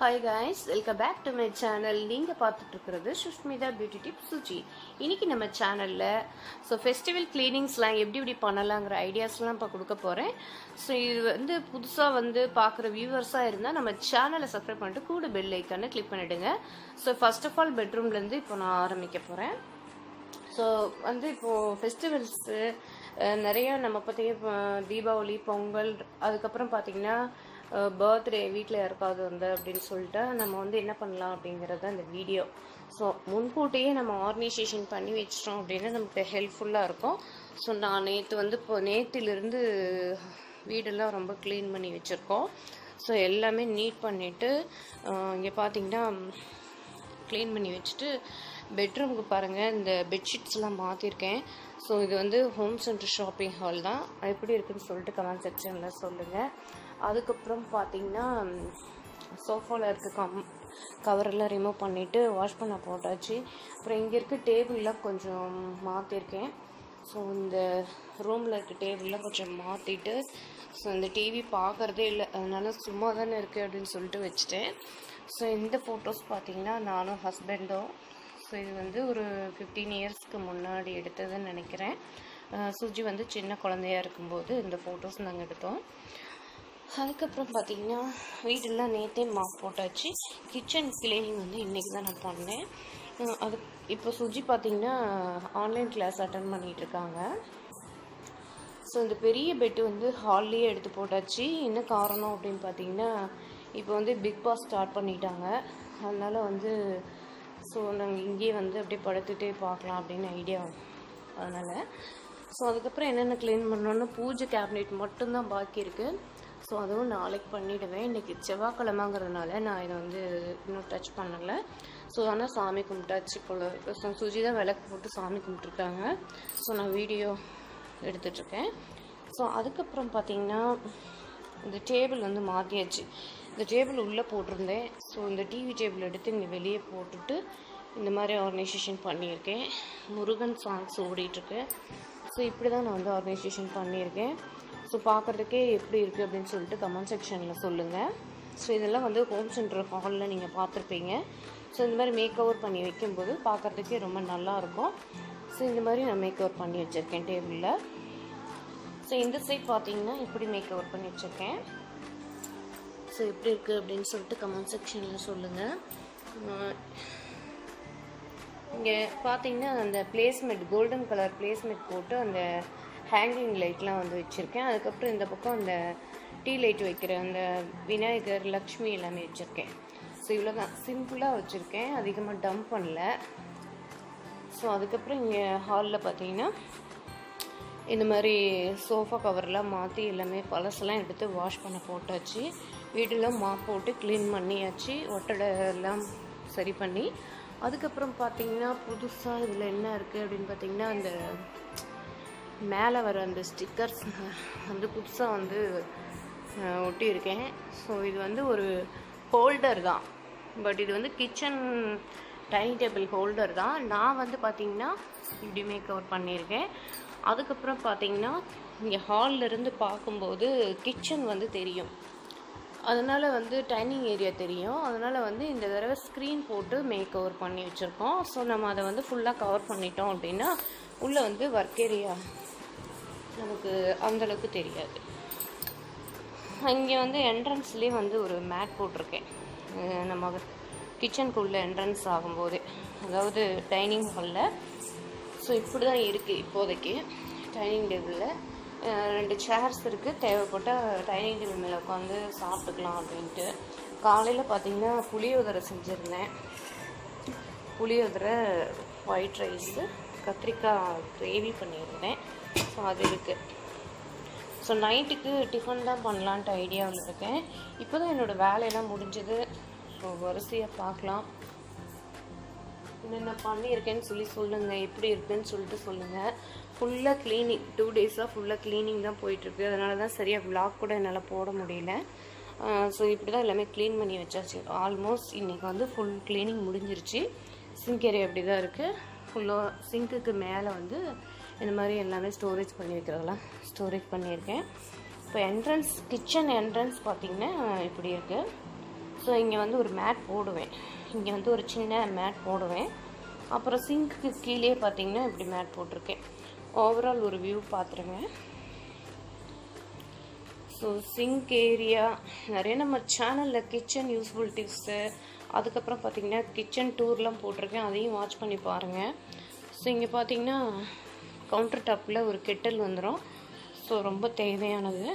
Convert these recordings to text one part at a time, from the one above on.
hi guys welcome back to my channel நீங்கள் பார்த்துட்டு இருக்கிறது சுஷ்மிதா பியூட்டி டிப் சுஜி இன்னைக்கு நம்ம சேனலில் ஸோ ஃபெஸ்டிவல் கிளீனிங்ஸ்லாம் எப்படி எப்படி பண்ணலாங்கிற ஐடியாஸ்லாம் இப்போ கொடுக்க போகிறேன் ஸோ இது வந்து புதுசாக வந்து பார்க்குற வியூவர்ஸாக இருந்தால் நம்ம சேனலை சப்ஸ்கிரைப் பண்ணிட்டு கூட பெல் ஐக்கானை கிளிக் பண்ணிவிடுங்க ஸோ ஃபர்ஸ்ட் ஆஃப் ஆல் பெட்ரூம்லேருந்து இப்போ நான் ஆரம்பிக்க போகிறேன் ஸோ வந்து இப்போது ஃபெஸ்டிவல்ஸு நிறைய நம்ம பார்த்தீங்க தீபாவளி பொங்கல் அதுக்கப்புறம் பார்த்தீங்கன்னா பர்த்டே வீட்டில் யாருக்காவது வந்து அப்படின்னு சொல்லிட்டு நம்ம வந்து என்ன பண்ணலாம் அப்படிங்கிறது இந்த வீடியோ ஸோ முன்கூட்டியே நம்ம ஆர்கனைசேஷன் பண்ணி வச்சிட்டோம் அப்படின்னா நமக்கு ஹெல்ப்ஃபுல்லாக இருக்கும் ஸோ நான் நேற்று வந்து இப்போ நேற்றுலேருந்து வீடெல்லாம் ரொம்ப க்ளீன் பண்ணி வச்சுருக்கோம் ஸோ எல்லாமே நீட் பண்ணிவிட்டு இங்கே பார்த்தீங்கன்னா க்ளீன் பண்ணி வச்சுட்டு பெட்ரூமுக்கு பாருங்கள் இந்த பெட்ஷீட்ஸ்லாம் மாற்றிருக்கேன் ஸோ இது வந்து ஹோம் சென்டர் ஷாப்பிங் ஹால் தான் எப்படி இருக்குன்னு சொல்லிட்டு கமெண்ட் செக்ஷனில் சொல்லுங்கள் அதுக்கப்புறம் பார்த்தீங்கன்னா சோஃபாவில் இருக்க கம் கவரெல்லாம் ரிமூவ் பண்ணிவிட்டு வாஷ் பண்ண போட்டாச்சு அப்புறம் இங்கே இருக்க டேபிள்லாம் கொஞ்சம் மாற்றிருக்கேன் ஸோ இந்த ரூமில் இருக்க டேபிள்லாம் கொஞ்சம் மாற்றிட்டு ஸோ இந்த டிவி பார்க்குறதே இல்லை அதனால சும்மா தானே இருக்குது அப்படின்னு சொல்லிட்டு வச்சுட்டேன் ஸோ இந்த ஃபோட்டோஸ் பார்த்தீங்கன்னா நானும் ஹஸ்பண்டும் ஸோ இது வந்து ஒரு ஃபிஃப்டீன் இயர்ஸ்க்கு முன்னாடி எடுத்ததுன்னு நினைக்கிறேன் சுஜி வந்து சின்ன குழந்தையா இருக்கும்போது இந்த ஃபோட்டோஸ் நாங்கள் எடுத்தோம் அதுக்கப்புறம் பார்த்தீங்கன்னா வீடெல்லாம் நேற்றே மாப் போட்டாச்சு கிச்சன் கிளீனிங் வந்து இன்றைக்கி தான் நான் பண்ணேன் அது இப்போ சுஜி பார்த்தீங்கன்னா ஆன்லைன் கிளாஸ் அட்டன் பண்ணிகிட்டு இருக்காங்க ஸோ இந்த பெரிய பெட்டு வந்து ஹால்லேயே எடுத்து போட்டாச்சு என்ன காரணம் அப்படின்னு பார்த்தீங்கன்னா இப்போ வந்து பிக் பாஸ் ஸ்டார்ட் பண்ணிட்டாங்க அதனால் வந்து ஸோ நாங்கள் இங்கேயே வந்து அப்படியே படுத்துகிட்டே பார்க்கலாம் அப்படின்னு ஐடியா அதனால் ஸோ அதுக்கப்புறம் என்னென்ன க்ளீன் பண்ணணும்னு பூஜை கேபினெட் மட்டும்தான் பாக்கி இருக்குது ஸோ அதுவும் நாளைக்கு பண்ணிவிடுவேன் இன்றைக்கி செவ்வாய்க்கிழமைங்கிறதுனால நான் இதை வந்து இன்னும் டச் பண்ணலை ஸோ ஆனால் சாமி கும்பிட்டாச்சு போல் ஸோ சுஜி தான் விளக்கு போட்டு சாமி கும்பிட்ருக்காங்க ஸோ நான் வீடியோ எடுத்துட்ருக்கேன் ஸோ அதுக்கப்புறம் பார்த்திங்கன்னா இந்த டேபிள் வந்து மாற்றியாச்சு இந்த டேபிள் உள்ளே போட்டிருந்தேன் ஸோ இந்த டிவி டேபிள் எடுத்து இங்கே வெளியே போட்டுட்டு இந்த மாதிரி ஆர்கனைசேஷன் பண்ணியிருக்கேன் முருகன் சாங்ஸ் ஓடிட்டுருக்கு ஸோ இப்படி தான் நான் வந்து ஆர்கனைசேஷன் பண்ணியிருக்கேன் ஸோ பார்க்குறதுக்கே எப்படி இருக்குது அப்படின்னு சொல்லிட்டு கமெண்ட் செக்ஷனில் சொல்லுங்கள் ஸோ இதெல்லாம் வந்து ஹோம் சென்டர் ஹாலில் நீங்கள் பார்த்துருப்பீங்க ஸோ இந்த மாதிரி மேக் ஓவர் பண்ணி வைக்கும்போது பார்க்குறதுக்கே ரொம்ப நல்லாயிருக்கும் ஸோ இந்த மாதிரி நான் மேக் ஓவர் பண்ணி வச்சுருக்கேன் டேபிளில் ஸோ இந்த சைட் பார்த்தீங்கன்னா இப்படி மேக் ஓவர் பண்ணி வச்சுருக்கேன் ஸோ எப்படி இருக்குது அப்படின்னு சொல்லிட்டு கமெண்ட் செக்ஷனில் சொல்லுங்கள் இங்கே பார்த்தீங்கன்னா அந்த பிளேஸ்மெண்ட் கோல்டன் கலர் பிளேஸ்மெண்ட் போட்டு அந்த ஹேங்கிங் லைட்லாம் வந்து வச்சுருக்கேன் அதுக்கப்புறம் இந்த பக்கம் அந்த டீ லைட் வைக்கிற அந்த விநாயகர் லக்ஷ்மி எல்லாமே வச்சுருக்கேன் ஸோ இவ்வளோ தான் சிம்பிளாக வச்சுருக்கேன் அதிகமாக டம்ப் பண்ணல ஸோ அதுக்கப்புறம் இங்கே ஹாலில் பார்த்தீங்கன்னா இந்த மாதிரி சோஃபா கவர்லாம் மாற்றி எல்லாமே பழசெல்லாம் எடுத்து வாஷ் பண்ண போட்டாச்சு வீடெல்லாம் மாப் போட்டு க்ளீன் பண்ணியாச்சு ஒட்டடை எல்லாம் சரி பண்ணி அதுக்கப்புறம் பார்த்தீங்கன்னா புதுசாக இதில் என்ன இருக்குது அப்படின்னு பார்த்தீங்கன்னா அந்த மேலே வர அந்த ஸ்டிக்கர்ஸ் வந்து புதுசாக வந்து ஒட்டியிருக்கேன் ஸோ இது வந்து ஒரு ஹோல்டர் தான் பட் இது வந்து கிச்சன் டைனிங் டேபிள் ஹோல்டர் தான் நான் வந்து பார்த்திங்கன்னா இப்படி மேக் ஓவர் பண்ணியிருக்கேன் அதுக்கப்புறம் பார்த்தீங்கன்னா இங்கே ஹாலிருந்து பார்க்கும்போது கிச்சன் வந்து தெரியும் அதனால் வந்து டைனிங் ஏரியா தெரியும் அதனால் வந்து இந்த தடவை ஸ்க்ரீன் போட்டு மேக் ஓவர் பண்ணி வச்சுருக்கோம் ஸோ நம்ம அதை வந்து ஃபுல்லாக கவர் பண்ணிட்டோம் அப்படின்னா உள்ளே வந்து ஒர்க் ஏரியா நமக்கு அந்தளவுக்கு தெரியாது இங்கே வந்து என்ட்ரன்ஸ்லேயே வந்து ஒரு மேட் போட்டிருக்கேன் நம்ம கிச்சனுக்குள்ளே என்ட்ரன்ஸ் ஆகும்போது அதாவது டைனிங் ஹாலில் ஸோ இப்படி தான் இருக்குது இப்போதைக்கு டைனிங் டேபிளில் ரெண்டு சேர்ஸ் இருக்குது தேவைப்பட்டால் டைனிங் டேபிள் மேலே உட்காந்து சாப்பிட்டுக்கலாம் அப்படின்ட்டு காலையில் பார்த்திங்கன்னா புளியோதரை செஞ்சுருந்தேன் புளியோதரை ஒயிட் ரைஸு கத்திரிக்காய் கிரேவி பண்ணியிருந்தேன் ஸோ அது இருக்குது ஸோ நைட்டுக்கு டிஃபன் தான் பண்ணலான்ட்டு ஐடியாவில் இருக்கேன் இப்போ தான் என்னோடய வேலையெல்லாம் முடிஞ்சது ஸோ வரிசையாக பார்க்கலாம் என்னென்ன பண்ணியிருக்கேன்னு சொல்லி சொல்லுங்கள் எப்படி இருக்குன்னு சொல்லிட்டு சொல்லுங்கள் ஃபுல்லாக க்ளீனிங் டூ டேஸாக ஃபுல்லாக க்ளீனிங் தான் போயிட்டுருக்கு அதனால தான் சரியாக விளாக் கூட என்னால் போட முடியல ஸோ இப்படி தான் எல்லாமே க்ளீன் பண்ணி வச்சாச்சு ஆல்மோஸ்ட் இன்றைக்கி வந்து ஃபுல் க்ளீனிங் முடிஞ்சிருச்சு சிங்க் ஏரியா அப்படி தான் இருக்குது ஃபுல்லாக சிங்க்குக்கு மேலே வந்து இந்த மாதிரி எல்லாமே ஸ்டோரேஜ் பண்ணி வைக்கிறதெல்லாம் ஸ்டோரேஜ் பண்ணியிருக்கேன் இப்போ என்ட்ரன்ஸ் கிச்சன் என்ட்ரன்ஸ் பார்த்திங்கன்னா இப்படி இருக்குது ஸோ இங்கே வந்து ஒரு மேட் போடுவேன் இங்கே வந்து ஒரு சின்ன மேட் போடுவேன் அப்புறம் சிங்க்கு கீழே பார்த்தீங்கன்னா இப்படி மேட் போட்டிருக்கேன் ஓவரால் ஒரு வியூ பார்த்துருங்க ஸோ சிங்க் ஏரியா நிறைய நம்ம சேனலில் கிச்சன் யூஸ்ஃபுல் டிப்ஸு அதுக்கப்புறம் பார்த்தீங்கன்னா கிச்சன் டூர்லாம் போட்டிருக்கேன் அதையும் வாட்ச் பண்ணி பாருங்கள் ஸோ இங்கே பார்த்தீங்கன்னா கவுண்டர் டாப்பில் ஒரு கெட்டல் வந்துடும் ஸோ ரொம்ப தேவையானது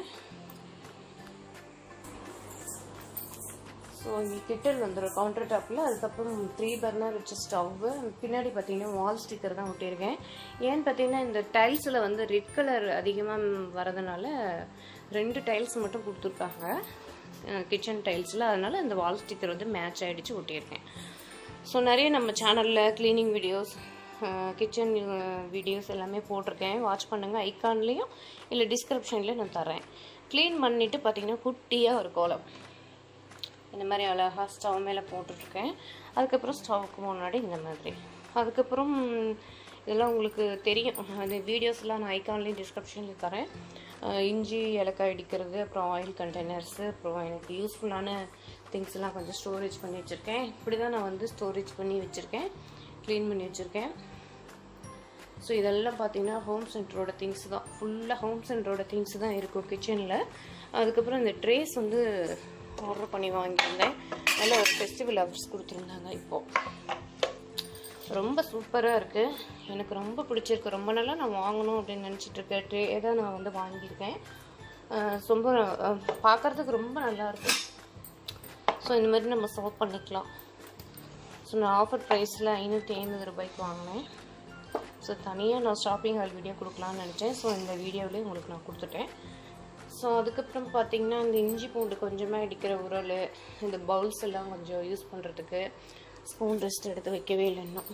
ஸோ இங்கே கிட்டல் வந்துடும் கவுண்டர் டாப்பில் அதுக்கப்புறம் த்ரீ பர்னர் வச்ச ஸ்டவ்வு பின்னாடி பார்த்தீங்கன்னா வால் ஸ்டிக்கர் தான் ஒட்டியிருக்கேன் ஏன்னு பார்த்தீங்கன்னா இந்த டைல்ஸில் வந்து ரெட் கலர் அதிகமாக வரதுனால ரெண்டு டைல்ஸ் மட்டும் கொடுத்துருக்காங்க கிச்சன் டைல்ஸில் அதனால் இந்த வால் ஸ்டிக்கர் வந்து மேட்ச் ஆகிடுச்சு ஒட்டியிருக்கேன் ஸோ நிறைய நம்ம சேனலில் க்ளீனிங் வீடியோஸ் கிச்சன் வீடியோஸ் எல்லாமே போட்டிருக்கேன் வாட்ச் பண்ணுங்கள் ஐக்கான்லேயும் இல்லை டிஸ்கிரிப்ஷன்லேயும் நான் தரேன் க்ளீன் பண்ணிவிட்டு பார்த்தீங்கன்னா குட்டியாக ஒரு கோலம் இந்த மாதிரி அழகாக ஸ்டவ் மேலே போட்டுட்ருக்கேன் அதுக்கப்புறம் ஸ்டவ்வுக்கு முன்னாடி இந்த மாதிரி அதுக்கப்புறம் இதெல்லாம் உங்களுக்கு தெரியும் அந்த வீடியோஸ்லாம் நான் ஐக்கான்லேயும் டிஸ்கிரிப்ஷன்லேயும் தரேன் இஞ்சி ஏலக்காய் அடிக்கிறது அப்புறம் ஆயில் கண்டெய்னர்ஸு அப்புறம் எனக்கு யூஸ்ஃபுல்லான திங்ஸ் எல்லாம் கொஞ்சம் ஸ்டோரேஜ் பண்ணி வச்சுருக்கேன் இப்படி தான் நான் வந்து ஸ்டோரேஜ் பண்ணி வச்சுருக்கேன் க்ளீன் பண்ணி வச்சுருக்கேன் ஸோ இதெல்லாம் பார்த்தீங்கன்னா ஹோம் சென்டரோட திங்ஸ் தான் ஃபுல்லாக ஹோம் சென்டரோட திங்ஸ் தான் இருக்கும் கிச்சனில் அதுக்கப்புறம் இந்த ட்ரேஸ் வந்து ஆர்டர் பண்ணி வாங்கியிருந்தேன் நல்ல ஒரு ஃபெஸ்டிவல் ஆஃபர்ஸ் கொடுத்துருந்தாங்க இப்போது ரொம்ப சூப்பராக இருக்குது எனக்கு ரொம்ப பிடிச்சிருக்கு ரொம்ப நாளாக நான் வாங்கணும் அப்படின்னு நினச்சிட்டு இருக்க ட்ரே தான் நான் வந்து வாங்கியிருக்கேன் ரொம்ப பார்க்குறதுக்கு ரொம்ப நல்லாயிருக்கு ஸோ இந்த மாதிரி நம்ம சர்வ் பண்ணிக்கலாம் ஸோ நான் ஆஃபர் ப்ரைஸில் ஐநூற்றி ஐம்பது ரூபாய்க்கு வாங்கினேன் ஸோ தனியாக நான் ஷாப்பிங் ஹால் வீடியோ கொடுக்கலான்னு நினச்சேன் ஸோ இந்த வீடியோவிலே உங்களுக்கு நான் கொடுத்துட்டேன் ஸோ அதுக்கப்புறம் பார்த்தீங்கன்னா இந்த இஞ்சி பூண்டு கொஞ்சமாக இடிக்கிற உரல் இந்த பவுல்ஸ் எல்லாம் கொஞ்சம் யூஸ் பண்ணுறதுக்கு ஸ்பூன் ரெஸ்ட் எடுத்து வைக்கவே இல்லை இன்னும்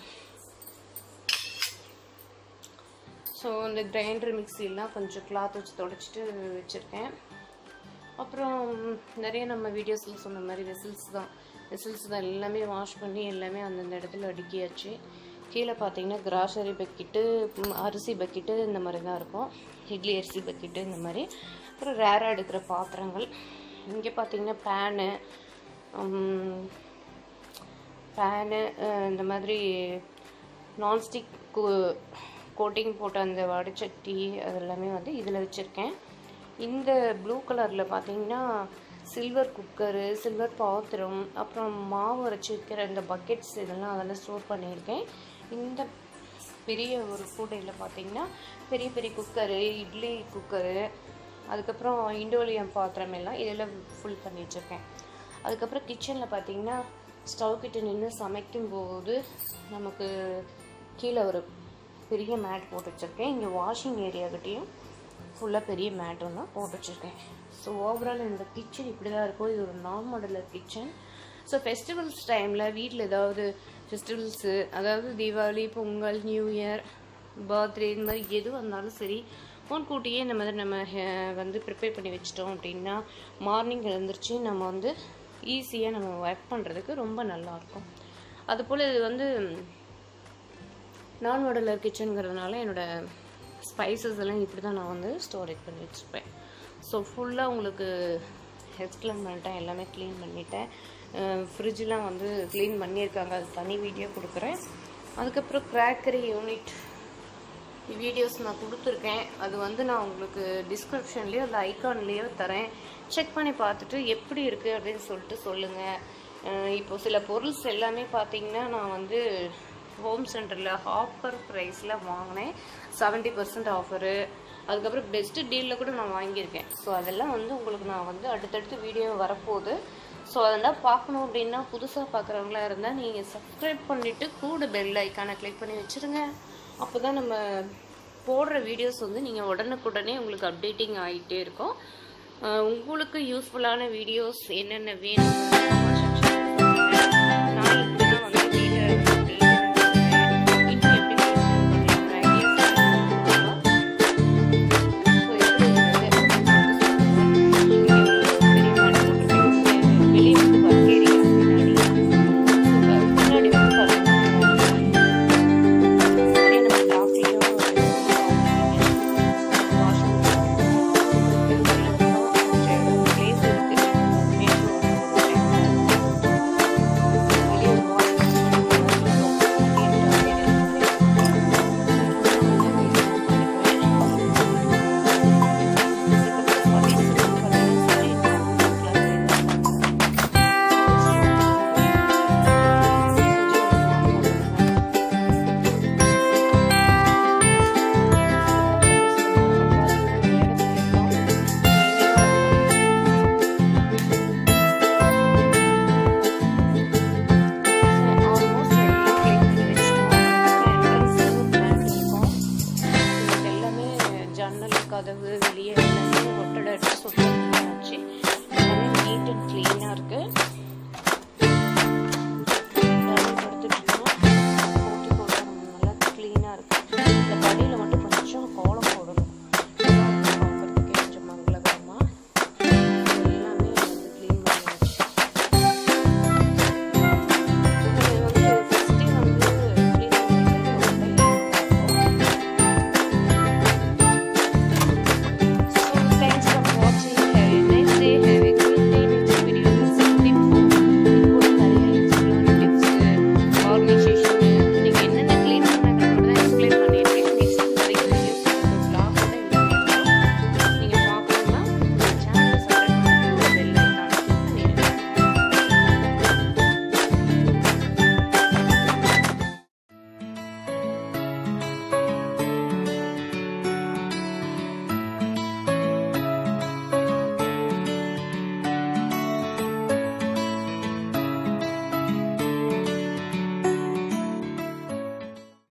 ஸோ இந்த கிரைண்டர் மிக்சிலாம் கொஞ்சம் கிளாத் வச்சு தொடச்சிட்டு வச்சுருக்கேன் அப்புறம் நிறைய நம்ம வீடியோஸில் சொன்ன மாதிரி வெசில்ஸ் தான் வெசில்ஸ் தான் எல்லாமே வாஷ் பண்ணி எல்லாமே அந்தந்த இடத்துல அடுக்கியாச்சு கீழே பார்த்தீங்கன்னா கிராசரி பக்கெட்டு அரிசி பக்கெட்டு இந்த மாதிரி தான் இருக்கும் இட்லி அரிசி பக்கெட்டு இந்த மாதிரி அப்புறம் ரேராக எடுக்கிற பாத்திரங்கள் இங்கே பார்த்தீங்கன்னா பேனு பேனு இந்த மாதிரி நான்ஸ்டிக் கோட்டிங் போட்ட அந்த வடைச்சட்டி அது எல்லாமே வந்து இதில் வச்சுருக்கேன் இந்த ப்ளூ கலரில் பார்த்தீங்கன்னா சில்வர் குக்கரு சில்வர் பாத்திரம் அப்புறம் மாவு அரைச்சி வைக்கிற இந்த பக்கெட்ஸ் இதெல்லாம் அதெல்லாம் ஸ்டோர் பண்ணியிருக்கேன் இந்த பெரிய ஒரு கூடையில் பார்த்தீங்கன்னா பெரிய பெரிய குக்கரு இட்லி குக்கரு அதுக்கப்புறம் இண்டோலியம் பாத்திரம் எல்லாம் இதெல்லாம் ஃபுல் பண்ணி வச்சுருக்கேன் அதுக்கப்புறம் கிச்சனில் பார்த்தீங்கன்னா ஸ்டவ் கிட்ட நின்று சமைக்கும் போது நமக்கு கீழே ஒரு பெரிய மேட் போட்டு வச்சுருக்கேன் இங்கே வாஷிங் ஏரியாக்கிட்டேயும் ஃபுல்லாக பெரிய மேட்டும் தான் போட்டு வச்சுருக்கேன் ஸோ ஓவரால் இந்த கிச்சன் இப்படி தான் இருக்கும் இது ஒரு நான் மாடலர் கிச்சன் ஸோ ஃபெஸ்டிவல்ஸ் டைமில் வீட்டில் ஏதாவது ஃபெஸ்டிவல்ஸு அதாவது Deepavali Pongal new year birthday இந்த மாதிரி எது வந்தாலும் சரி முன்கூட்டியே இந்த மாதிரி நம்ம வந்து ப்ரிப்பேர் பண்ணி வச்சிட்டோம் அப்படின்னா மார்னிங் எழுந்திரிச்சு நம்ம வந்து ஈஸியாக நம்ம ஒர்க் பண்ணுறதுக்கு ரொம்ப நல்லாயிருக்கும் அதுபோல் இது வந்து நான் மாடலர் கிச்சனுங்கிறதுனால என்னோடய ஸ்பைசஸ் எல்லாம் இப்படி தான் நான் வந்து ஸ்டோரேஜ் பண்ணி வச்சுருப்பேன் ஸோ ஃபுல்லாக உங்களுக்கு எக்ஸ்பிளைன் பண்ணிட்டேன் எல்லாமே க்ளீன் பண்ணிட்டேன் ஃப்ரிட்ஜெலாம் வந்து க்ளீன் பண்ணியிருக்காங்க அது தனி வீடியோ கொடுக்குறேன் அதுக்கப்புறம் கிராக்கரி யூனிட் வீடியோஸ் நான் கொடுத்துருக்கேன் அது வந்து நான் உங்களுக்கு டிஸ்கிரிப்ஷன்லேயோ இல்லை ஐக்கான்லேயோ தரேன் செக் பண்ணி பார்த்துட்டு எப்படி இருக்குது அப்படின்னு சொல்லிட்டு சொல்லுங்கள் இப்போ சில பொருள்ஸ் எல்லாமே பார்த்தீங்கன்னா நான் வந்து ஹோம் சென்டரில் ஆஃபர் ப்ரைஸில் வாங்கினேன் செவன்ட்டி பர்சன்ட் ஆஃபரு அதுக்கப்புறம் பெஸ்ட்டு டீலில் கூட நான் வாங்கியிருக்கேன் ஸோ அதெல்லாம் வந்து உங்களுக்கு நான் வந்து அடுத்தடுத்து வீடியோ வரப்போகுது ஸோ அதெல்லாம் பார்க்கணும் அப்படின்னா புதுசாக பார்க்குறவங்களா இருந்தால் நீங்கள் சப்ஸ்கிரைப் பண்ணிவிட்டு கூட பெல் ஐக்கானை கிளிக் பண்ணி வச்சுருங்க அப்போ தான் நம்ம போடுற வீடியோஸ் வந்து நீங்கள் உடனுக்குடனே உங்களுக்கு அப்டேட்டிங் ஆகிட்டே இருக்கும் உங்களுக்கு யூஸ்ஃபுல்லான வீடியோஸ் என்னென்ன வேணும்